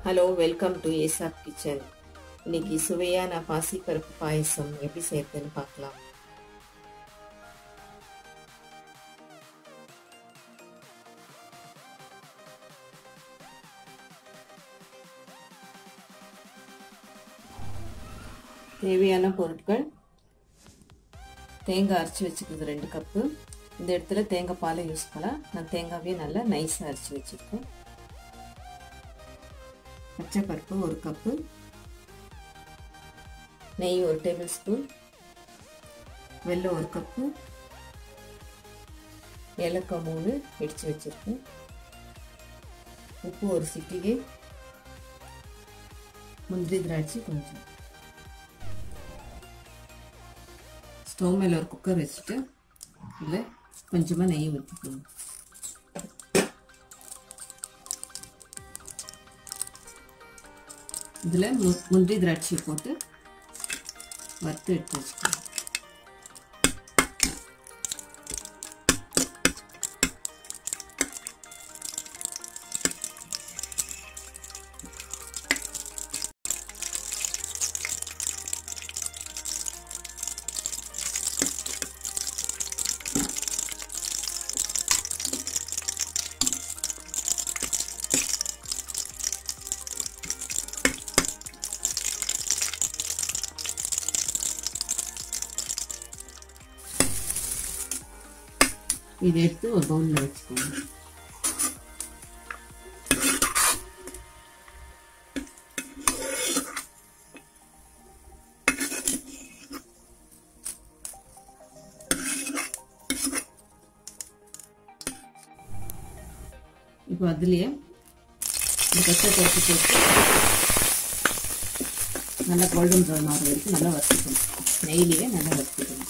hello welcome to ASAP kitchen இன்னைக்கு சுவையான பாசிப்பருப்பு பாயசம் எப்படி செய்யறதுன்னு பார்க்கலாம் தேவையான பொருட்கள் தேங்காய் அரைச்சி வச்சுக்கிறது ரெண்டு கப்பு இந்த இடத்துல தேங்காய் பாலை யூஸ் பண்ணலாம் நான் தேங்காவே நல்லா நைஸாக அரைச்சி வச்சுருக்கேன் பச்சை பருப்பு ஒரு கப்பு நெய் ஒரு டேபிள் ஸ்பூன் வெல்லம் ஒரு கப்பு ஏலக்காய் மூணு இடித்து வச்சுருக்கேன் உப்பு ஒரு சிட்டிகை முந்திரி திராட்சை கொஞ்சம் ஸ்டவ் மேலே ஒரு குக்கர் வச்சுட்டு இல்லை கொஞ்சமாக நெய் ஊற்றிக்கணும் இதில் மு முந்திரி திராட்சை போட்டு வறுத்து எடுத்து வச்சுக்கணும் இதை எடுத்து ஒரு பவுலில் வச்சுக்கோங்க இப்போ அதுலேயே இந்த பச்சை பருப்பு போட்டு நல்லா கோல்டன் ப்ரௌன் ஆகிற வரைக்கும் நல்லா வறுத்துக்கணும் நெய்லேயே நல்லா வறுத்துக்கணும்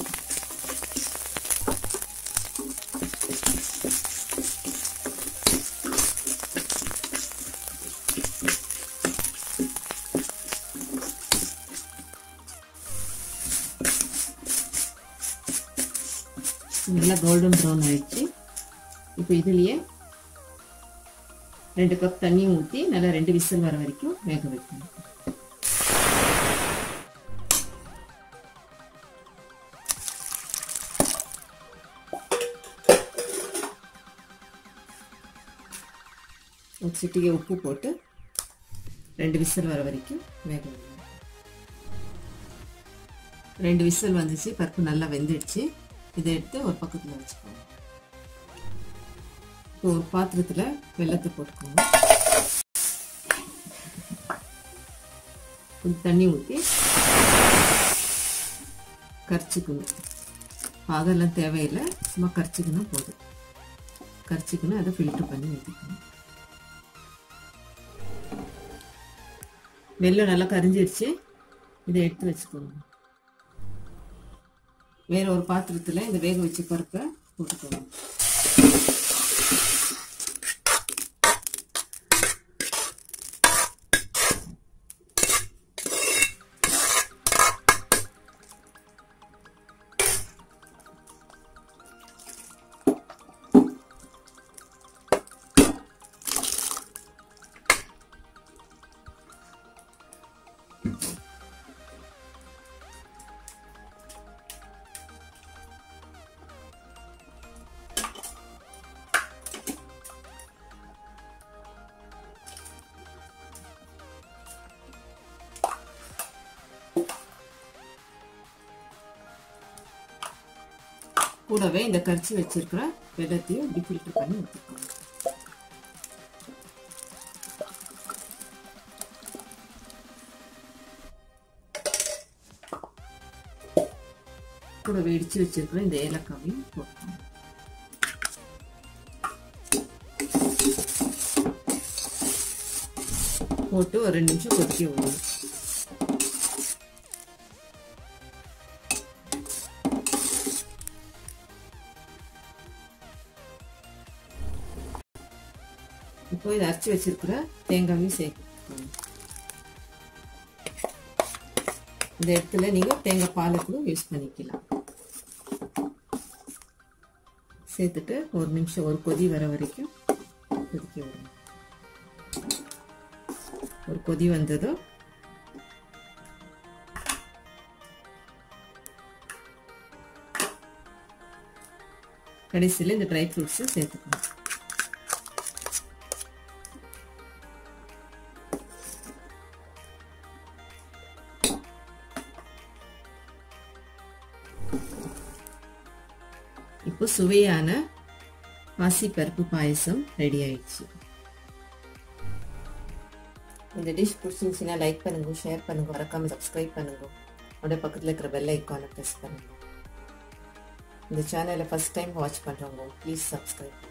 நல்லா கோல்டன் ப்ரௌன் ஆயிடுச்சு இப்போ இதுலேயே ரெண்டு கப் தண்ணியும் ஊற்றி நல்லா ரெண்டு விசில் வர வரைக்கும் வேக வைக்கணும் ஒரு சிட்டிகை உப்பு போட்டு ரெண்டு விசில் வர வரைக்கும் வேக வைக்கணும் ரெண்டு விசில் வந்துச்சு பருப்பு நல்லா வெந்துடுச்சு இதை எடுத்து ஒரு பக்கத்தில் வச்சுக்கோங்க இப்போ ஒரு பாத்திரத்தில் வெள்ளத்தை போட்டுக்கோங்க கொஞ்சம் தண்ணி ஊற்றி கரைச்சிக்கணும் பாகெல்லாம் தேவையில்லை சும்மா கரைச்சிக்கணும் போதும் கரைச்சிக்கணும் அதை ஃபில்டர் பண்ணி ஊற்றிக்கணும் வெள்ளம் நல்லா கரிஞ்சிடுச்சு இதை எடுத்து வச்சுக்கோங்க வேற ஒரு பாத்திரத்தில் இந்த வேக வச்ச பருப்பை போட்டுக்கணும் கூடவே இந்த கரிச்சி வச்சிருக்கிற வெள்ளத்தையும் இப்படி ஃபில்டர் பண்ணி ஊற்றிக்கணும் கூட வெடிச்சு வச்சிருக்கிற இந்த ஏலக்காவையும் போட்டுக்கணும் போட்டு ஒரு ரெண்டு நிமிஷம் கொதிக்க விடணும் இப்போ இதை அரைச்சி வச்சிருக்கிற தேங்காயும் சேர்க்கணும் இந்த இடத்துல நீங்கள் தேங்காய் பாலை கூட யூஸ் பண்ணிக்கலாம் சேர்த்துட்டு ஒரு நிமிஷம் ஒரு கொதி வர வரைக்கும் கொதிக்க விடணும் ஒரு ஒரு கொதி வந்ததும் கடைசியில் இந்த ட்ரை ஃப்ரூட்ஸை சேர்த்துக்கணும் இப்போ சுவையான பாசிப்பருப்பு பாயசம் ரெடி ஆயிடுச்சு இந்த டிஷ் பிடிச்சிருந்துச்சுன்னா லைக் பண்ணுங்க ஷேர் பண்ணுங்க மறக்காம சப்ஸ்கிரைப் பண்ணுங்க அப்படியே பக்கத்தில் இருக்கிற பெல் ஐக்கானை ப்ரெஸ் பண்ணுங்க இந்த சேனலை ஃபஸ்ட் டைம் வாட்ச் பண்ணுறவங்க ப்ளீஸ் சப்ஸ்கிரைப்